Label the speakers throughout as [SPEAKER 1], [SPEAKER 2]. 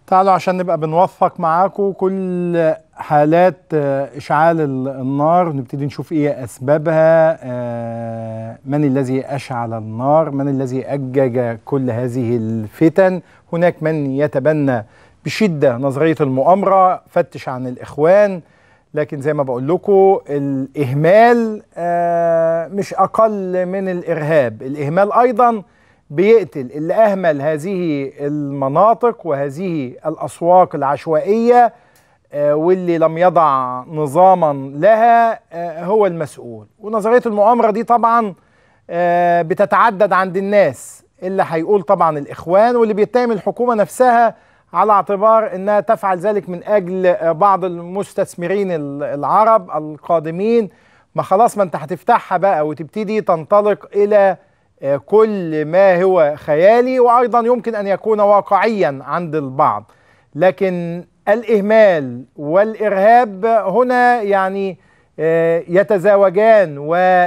[SPEAKER 1] تعالوا عشان نبقى بنوثق معاكم كل حالات آه، اشعال ال- النار نبتدي نشوف ايه اسبابها آه، من الذي اشعل النار من الذي اجج كل هذه الفتن هناك من يتبنى بشده نظريه المؤامره فتش عن الاخوان لكن زي ما بقول لكم الاهمال آه، مش اقل من الارهاب الاهمال ايضا بيقتل اللي اهمل هذه المناطق وهذه الاسواق العشوائيه آه، واللي لم يضع نظاما لها آه، هو المسؤول ونظريه المؤامره دي طبعا آه، بتتعدد عند الناس اللي هيقول طبعا الاخوان واللي بيتهم الحكومه نفسها على اعتبار انها تفعل ذلك من اجل آه، بعض المستثمرين ال- العرب القادمين ما خلاص ما انت هتفتحها بقى وتبتدي تنطلق الى آه، كل ما هو خيالي وايضا يمكن ان يكون واقعيا عند البعض لكن الاهمال والارهاب هنا يعني آه، يتزاوجان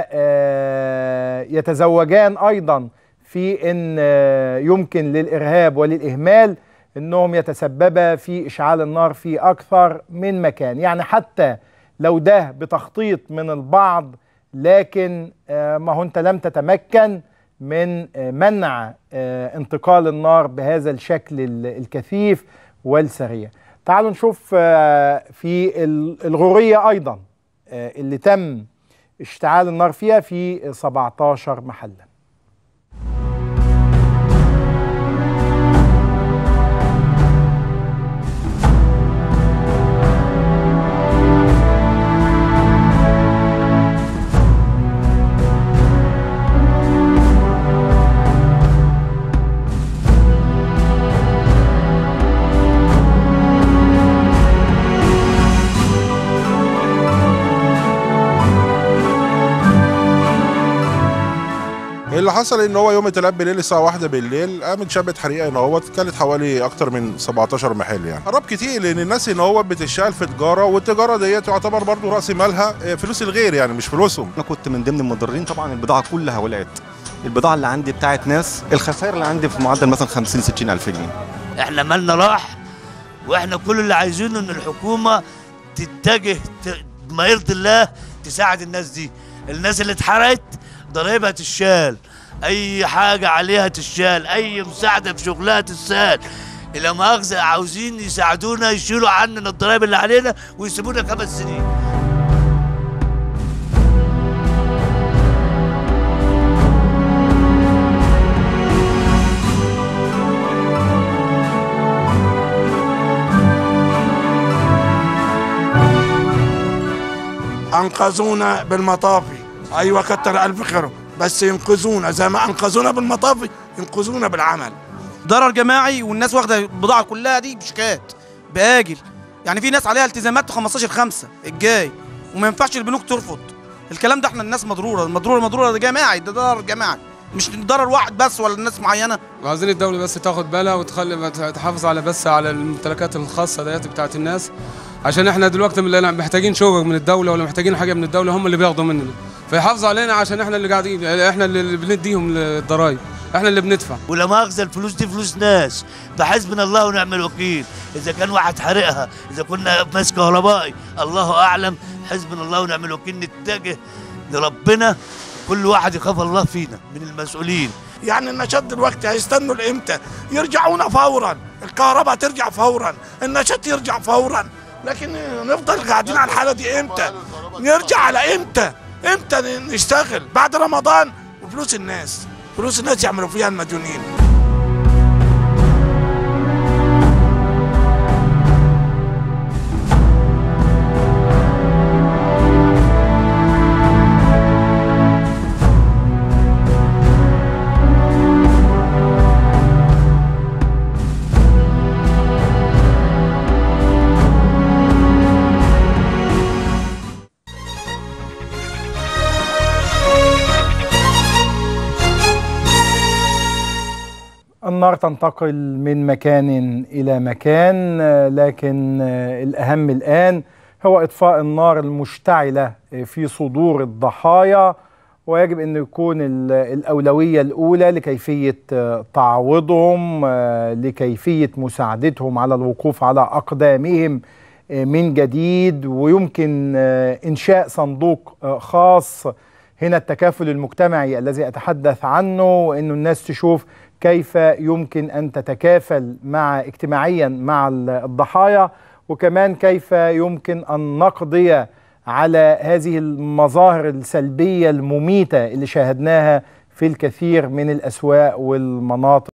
[SPEAKER 1] ويتزوجان ايضا في ان آه، يمكن للارهاب وللاهمال انهم يتسببا في اشعال النار في اكثر من مكان يعني حتى لو ده بتخطيط من البعض لكن آه، ما هو انت لم تتمكن من آه، منع آه، انتقال النار بهذا الشكل ال- الكثيف والسريع تعالوا نشوف آه، في ال- الغورية أيضا آه، اللي تم اشتعال النار فيها في 17 محلا
[SPEAKER 2] اللي حصل ان هو يوم الثلاث بالليل الساعه واحدة بالليل قامت شبه حريقه ان هو كانت حوالي اكتر من 17 محل يعني قرب كتير لان الناس ان هو بتشتغل في تجاره والتجاره ديت تعتبر برضو راس مالها آه، فلوس الغير يعني مش فلوسهم
[SPEAKER 3] انا كنت من ضمن المضرين طبعا البضاعه كلها ولعت البضاعه اللي عندي بتاعت ناس الخسائر اللي عندي في معدل مثلا 50 60 الف جنيه
[SPEAKER 4] احنا مالنا راح واحنا كل اللي عايزينه ان الحكومه تتجه ت- بما يرضي الله تساعد الناس دي الناس اللي اتحرقت ضرايبها تشال اي حاجه عليها تشال اي مساعده في شغلها تسال الى مؤاخذه عاوزين يساعدونا يشيلوا عننا الضرايب اللي علينا ويسيبونا خمس سنين
[SPEAKER 5] انقذونا بالمطافي ايوه كتر الف خيرهم بس ينقذونا زي ما انقذونا بالمطافي ينقذونا بالعمل
[SPEAKER 6] ضرر جماعي والناس واخده البضاعه كلها دي بشيكات باجل يعني في ناس عليها التزامات 15 5 الجاي وما ينفعش البنوك ترفض الكلام ده احنا الناس مضروره المضروره مضروره ده جماعي ده ضرر جماعي مش ضرر واحد بس ولا الناس معينه
[SPEAKER 7] وعايزين الدولة بس تاخد بالها وتخلي تحافظ على بس على الممتلكات الخاصة ديت بتاعت الناس عشان احنا دلوقتي من اللي محتاجين شغل من الدولة ولا محتاجين حاجة من الدولة هم اللي بياخدوا مننا فيحافظوا علينا عشان احنا اللي قاعدين احنا اللي بنديهم الضرايب احنا اللي بندفع
[SPEAKER 4] ولا مؤاخذه الفلوس دي فلوس ناس فحسبنا الله ونعم الوكيل اذا كان واحد حرقها اذا كنا ناس كهربائي الله اعلم حسبنا الله ونعم الوكيل نتجه لربنا كل واحد يخاف الله فينا من المسؤولين
[SPEAKER 5] يعني النشاط دلوقتي هيستنوا لامتى يرجعونا فورا الكهرباء ترجع فورا النشاط يرجع فورا لكن نفضل قاعدين على الحاله دي امتى نرجع على امتى امتى نشتغل بعد رمضان وفلوس الناس فلوس الناس يعملوا فيها المديونين
[SPEAKER 1] النار تنتقل من مكان إلى مكان آه، لكن آه، الأهم الآن هو إطفاء النار المشتعلة آه، في صدور الضحايا ويجب أن يكون ال- الأولوية الأولى لكيفية آه، تعويضهم آه، لكيفية مساعدتهم على الوقوف على أقدامهم آه، من جديد ويمكن آه، إنشاء صندوق آه، خاص هنا التكافل المجتمعي الذي أتحدث عنه وأنه الناس تشوف كيف يمكن أن تتكافل مع اجتماعيا مع ال- الضحايا وكمان كيف يمكن أن نقضي على هذه المظاهر السلبية المميتة اللي شاهدناها في الكثير من الأسواق والمناطق